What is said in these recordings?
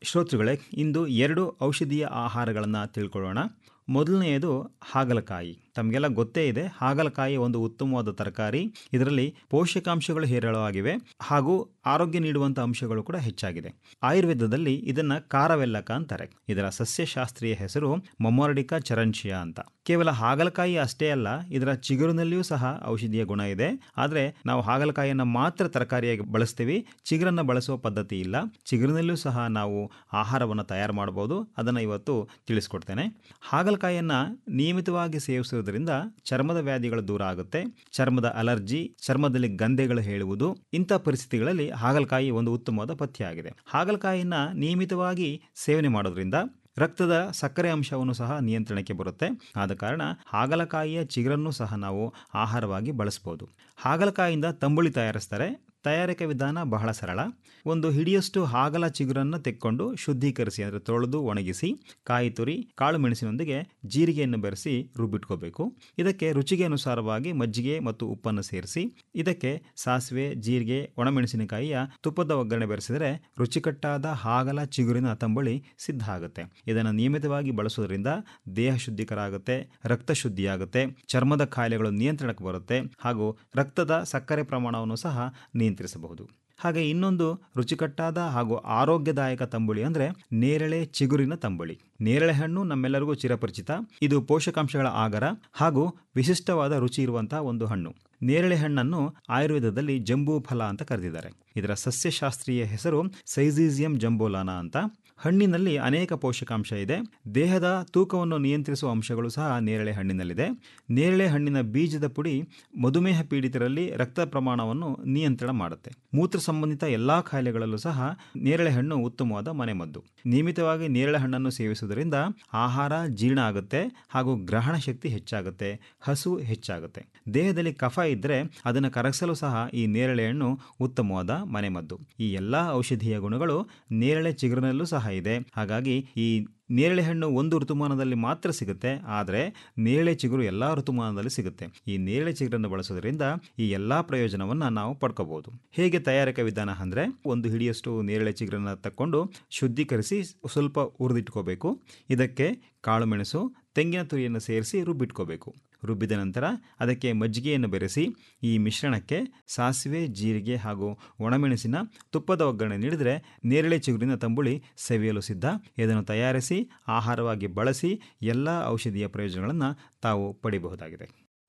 ಶ್ರೋತೃಗಳೇ ಇಂದು ಎರಡು ಔಷಧೀಯ ಆಹಾರಗಳನ್ನು ತಿಳ್ಕೊಳ್ಳೋಣ ಮೊದಲನೆಯದು ಹಾಗಲಕಾಯಿ ತಮಗೆಲ್ಲ ಗೊತ್ತೇ ಇದೆ ಹಾಗಲಕಾಯಿ ಒಂದು ಉತ್ತಮವಾದ ತರಕಾರಿ ಇದರಲ್ಲಿ ಪೋಷಕಾಂಶಗಳು ಹೇರಳವಾಗಿವೆ ಹಾಗೂ ಆರೋಗ್ಯ ನೀಡುವಂಥ ಅಂಶಗಳು ಕೂಡ ಹೆಚ್ಚಾಗಿದೆ ಆಯುರ್ವೇದದಲ್ಲಿ ಇದನ್ನ ಕಾರವೆಲ್ಲಕ ಅಂತಾರೆ ಇದರ ಸಸ್ಯಶಾಸ್ತ್ರೀಯ ಹೆಸರು ಮೊಮೊರಡಿಕಾ ಚರಂಚಿಯಾ ಅಂತ ಕೇವಲ ಹಾಗಲಕಾಯಿ ಅಷ್ಟೇ ಅಲ್ಲ ಇದರ ಚಿಗುರಿನಲ್ಲಿಯೂ ಸಹ ಔಷಧೀಯ ಗುಣ ಇದೆ ಆದರೆ ನಾವು ಹಾಗಲಕಾಯಿಯನ್ನು ಮಾತ್ರ ತರಕಾರಿಯಾಗಿ ಬಳಸ್ತೀವಿ ಚಿಗುರನ್ನು ಬಳಸುವ ಪದ್ಧತಿ ಇಲ್ಲ ಚಿಗುರಿನಲ್ಲೂ ಸಹ ನಾವು ಆಹಾರವನ್ನು ತಯಾರು ಮಾಡಬಹುದು ಅದನ್ನು ಇವತ್ತು ತಿಳಿಸ್ಕೊಡ್ತೇನೆ ಹಾಗಲಕಾಯಿಯನ್ನು ನಿಯಮಿತವಾಗಿ ಸೇವಿಸುವುದರಿಂದ ಚರ್ಮದ ವ್ಯಾಧಿಗಳು ದೂರ ಆಗುತ್ತೆ ಚರ್ಮದ ಅಲರ್ಜಿ ಚರ್ಮದಲ್ಲಿ ಗಂಧೆಗಳು ಹೇಳುವುದು ಇಂಥ ಪರಿಸ್ಥಿತಿಗಳಲ್ಲಿ ಹಾಗಲಕಾಯಿ ಒಂದು ಉತ್ತಮವಾದ ಪಥ್ಯ ಆಗಿದೆ ಹಾಗಲಕಾಯಿಯನ್ನ ನಿಯಮಿತವಾಗಿ ಸೇವನೆ ಮಾಡೋದ್ರಿಂದ ರಕ್ತದ ಸಕ್ಕರೆ ಅಂಶವನ್ನು ಸಹ ನಿಯಂತ್ರಣಕ್ಕೆ ಬರುತ್ತೆ ಆದ ಕಾರಣ ಹಾಗಲಕಾಯಿಯ ಚಿಗುರನ್ನು ಸಹ ನಾವು ಆಹಾರವಾಗಿ ಬಳಸ್ಬೋದು ಹಾಗಲಕಾಯಿಯಿಂದ ತಂಬುಳಿ ತಯಾರಿಸ್ತಾರೆ ತಯಾರಿಕೆ ವಿಧಾನ ಬಹಳ ಸರಳ ಒಂದು ಹಿಡಿಯಷ್ಟು ಹಾಗಲ ಚಿಗುರನ್ನು ತೆಕ್ಕೊಂಡು ಶುದ್ಧೀಕರಿಸಿ ಅಂದರೆ ತೊಳೆದು ಒಣಗಿಸಿ ಕಾಯಿ ತುರಿ ಕಾಳು ಮೆಣಸಿನೊಂದಿಗೆ ಜೀರಿಗೆಯನ್ನು ಬೆರೆಸಿ ರುಬ್ಬಿಟ್ಕೋಬೇಕು ಇದಕ್ಕೆ ರುಚಿಗೆ ಅನುಸಾರವಾಗಿ ಮಜ್ಜಿಗೆ ಮತ್ತು ಉಪ್ಪನ್ನು ಸೇರಿಸಿ ಇದಕ್ಕೆ ಸಾಸಿವೆ ಜೀರಿಗೆ ಒಣಮೆಣಸಿನಕಾಯಿಯ ತುಪ್ಪದ ಒಗ್ಗರಣೆ ಬೆರೆಸಿದರೆ ರುಚಿಕಟ್ಟಾದ ಹಾಗಲ ಚಿಗುರಿನ ತಂಬಳಿ ಸಿದ್ಧ ಆಗುತ್ತೆ ಇದನ್ನು ನಿಯಮಿತವಾಗಿ ಬಳಸೋದ್ರಿಂದ ದೇಹ ಶುದ್ಧೀಕರ ಆಗುತ್ತೆ ರಕ್ತ ಶುದ್ಧಿಯಾಗುತ್ತೆ ಚರ್ಮದ ಕಾಯಿಲೆಗಳು ನಿಯಂತ್ರಣಕ್ಕೆ ಬರುತ್ತೆ ಹಾಗೂ ರಕ್ತದ ಸಕ್ಕರೆ ಪ್ರಮಾಣವನ್ನು ಸಹ ನಿಯಂತ್ರಿಸಬಹುದು ಹಾಗೆ ಇನ್ನೊಂದು ರುಚಿಕಟ್ಟಾದ ಹಾಗೂ ಆರೋಗ್ಯದಾಯಕ ತಂಬುಳಿ ಅಂದರೆ ನೇರಳೆ ಚಿಗುರಿನ ತಂಬುಳಿ ನೇರಳೆ ಹಣ್ಣು ನಮ್ಮೆಲ್ಲರಿಗೂ ಚಿರಪರಿಚಿತ ಇದು ಪೋಷಕಾಂಶಗಳ ಆಗರ ಹಾಗೂ ವಿಶಿಷ್ಟವಾದ ರುಚಿ ಇರುವಂತಹ ಒಂದು ಹಣ್ಣು ನೇರಳೆ ಹಣ್ಣನ್ನು ಆಯುರ್ವೇದದಲ್ಲಿ ಜಂಬೂ ಫಲ ಅಂತ ಕರೆದಿದ್ದಾರೆ ಇದರ ಸಸ್ಯಶಾಸ್ತ್ರೀಯ ಹೆಸರು ಸೈಸೀಸಿಯಂ ಜಂಬೋಲಾನಾ ಅಂತ ಹಣ್ಣಿನಲ್ಲಿ ಅನೇಕ ಪೋಷಕಾಂಶ ಇದೆ ದೇಹದ ತೂಕವನ್ನು ನಿಯಂತ್ರಿಸುವ ಅಂಶಗಳು ಸಹ ನೇರಳೆ ಹಣ್ಣಿನಲ್ಲಿದೆ ನೇರಳೆ ಹಣ್ಣಿನ ಬೀಜದ ಪುಡಿ ಮಧುಮೇಹ ಪೀಡಿತರಲ್ಲಿ ರಕ್ತ ಪ್ರಮಾಣವನ್ನು ನಿಯಂತ್ರಣ ಮಾಡುತ್ತೆ ಮೂತ್ರ ಸಂಬಂಧಿತ ಎಲ್ಲಾ ಕಾಯಿಲೆಗಳಲ್ಲೂ ಸಹ ನೇರಳೆ ಹಣ್ಣು ಉತ್ತಮವಾದ ಮನೆಮದ್ದು ನಿಯಮಿತವಾಗಿ ನೇರಳೆ ಹಣ್ಣನ್ನು ಸೇವಿಸುವುದರಿಂದ ಆಹಾರ ಜೀರ್ಣ ಆಗುತ್ತೆ ಹಾಗೂ ಗ್ರಹಣ ಶಕ್ತಿ ಹೆಚ್ಚಾಗುತ್ತೆ ಹಸು ಹೆಚ್ಚಾಗುತ್ತೆ ದೇಹದಲ್ಲಿ ಕಫ ಇದ್ದರೆ ಅದನ್ನು ಕರಗಿಸಲು ಸಹ ಈ ನೇರಳೆ ಹಣ್ಣು ಉತ್ತಮವಾದ ಮನೆಮದ್ದು ಈ ಎಲ್ಲಾ ಔಷಧೀಯ ಗುಣಗಳು ನೇರಳೆ ಚಿಗುರಿನಲ್ಲೂ ಸಹ ಇದೆ ಹಾಗಾಗಿ ಈ ನೇರಳೆ ಹಣ್ಣು ಒಂದು ಋತುಮಾನದಲ್ಲಿ ಮಾತ್ರ ಸಿಗುತ್ತೆ ಆದರೆ ನೇರಳೆ ಚಿಗುರು ಎಲ್ಲ ಋತುಮಾನದಲ್ಲಿ ಸಿಗುತ್ತೆ ಈ ನೇರಳೆ ಚಿಗುರನ್ನು ಬಳಸೋದ್ರಿಂದ ಈ ಎಲ್ಲ ಪ್ರಯೋಜನವನ್ನು ನಾವು ಪಡ್ಕೋಬಹುದು ಹೇಗೆ ತಯಾರಿಕಾ ವಿಧಾನ ಅಂದರೆ ಒಂದು ಹಿಡಿಯಷ್ಟು ನೇರಳೆ ಚಿಗುರನ್ನು ತಕ್ಕೊಂಡು ಶುದ್ಧೀಕರಿಸಿ ಸ್ವಲ್ಪ ಹುರಿದಿಟ್ಕೋಬೇಕು ಇದಕ್ಕೆ ಕಾಳು ಮೆಣಸು ತೆಂಗಿನ ತುರಿಯನ್ನು ಸೇರಿಸಿ ರುಬ್ಬಿಟ್ಕೋಬೇಕು ರುಬ್ಬಿದ ನಂತರ ಅದಕ್ಕೆ ಮಜ್ಜಿಗೆಯನ್ನು ಬೆರೆಸಿ ಈ ಮಿಶ್ರಣಕ್ಕೆ ಸಾಸಿವೆ ಜೀರಿಗೆ ಹಾಗೂ ಒಣಮೆಣಸಿನ ತುಪ್ಪದ ಒಗ್ಗರಣೆ ನೀಡಿದರೆ ನೇರಳೆ ಚಿಗುರಿನ ತಂಬುಳಿ ಸವಿಯಲು ಸಿದ್ಧ ಇದನ್ನು ತಯಾರಿಸಿ ಆಹಾರವಾಗಿ ಬಳಸಿ ಎಲ್ಲ ಔಷಧೀಯ ಪ್ರಯೋಜನಗಳನ್ನು ತಾವು ಪಡೆಯಬಹುದಾಗಿದೆ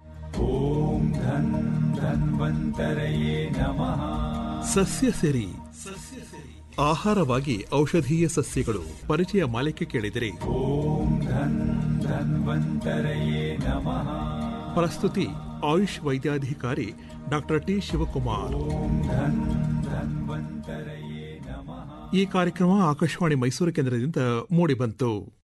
ಓಂ ಧನ್ ಧನ್ವಂತರಯೇ ನಮಃ ಸಸ್ಯ ಸಿರಿ ಆಹಾರವಾಗಿ ಔಷಧೀಯ ಸಸ್ಯಗಳು ಪರಿಚಯ ಮಾಲಿಕೆ ಕೇಳಿದಿರಿ ಓಂ ಧನ್ ಧನ್ವಂತರಯೇ ನಮಃ ಪ್ರಸ್ತುತಿ ಆಯುಷ್ ವೈದ್ಯಾಧಿಕಾರಿ ಡಾಕ್ಟರ್ ಟಿ ಶಿವಕುಮಾರ್ ಓಂ ಧನ್ ಧನ್ವಂತರಯೇ ನಮಃ ಈ ಕಾರ್ಯಕ್ರಮ ಆಕಾಶವಾಣಿ ಮೈಸೂರು ಕೇಂದ್ರದಿಂದ ಮೂಡಿಬಂತು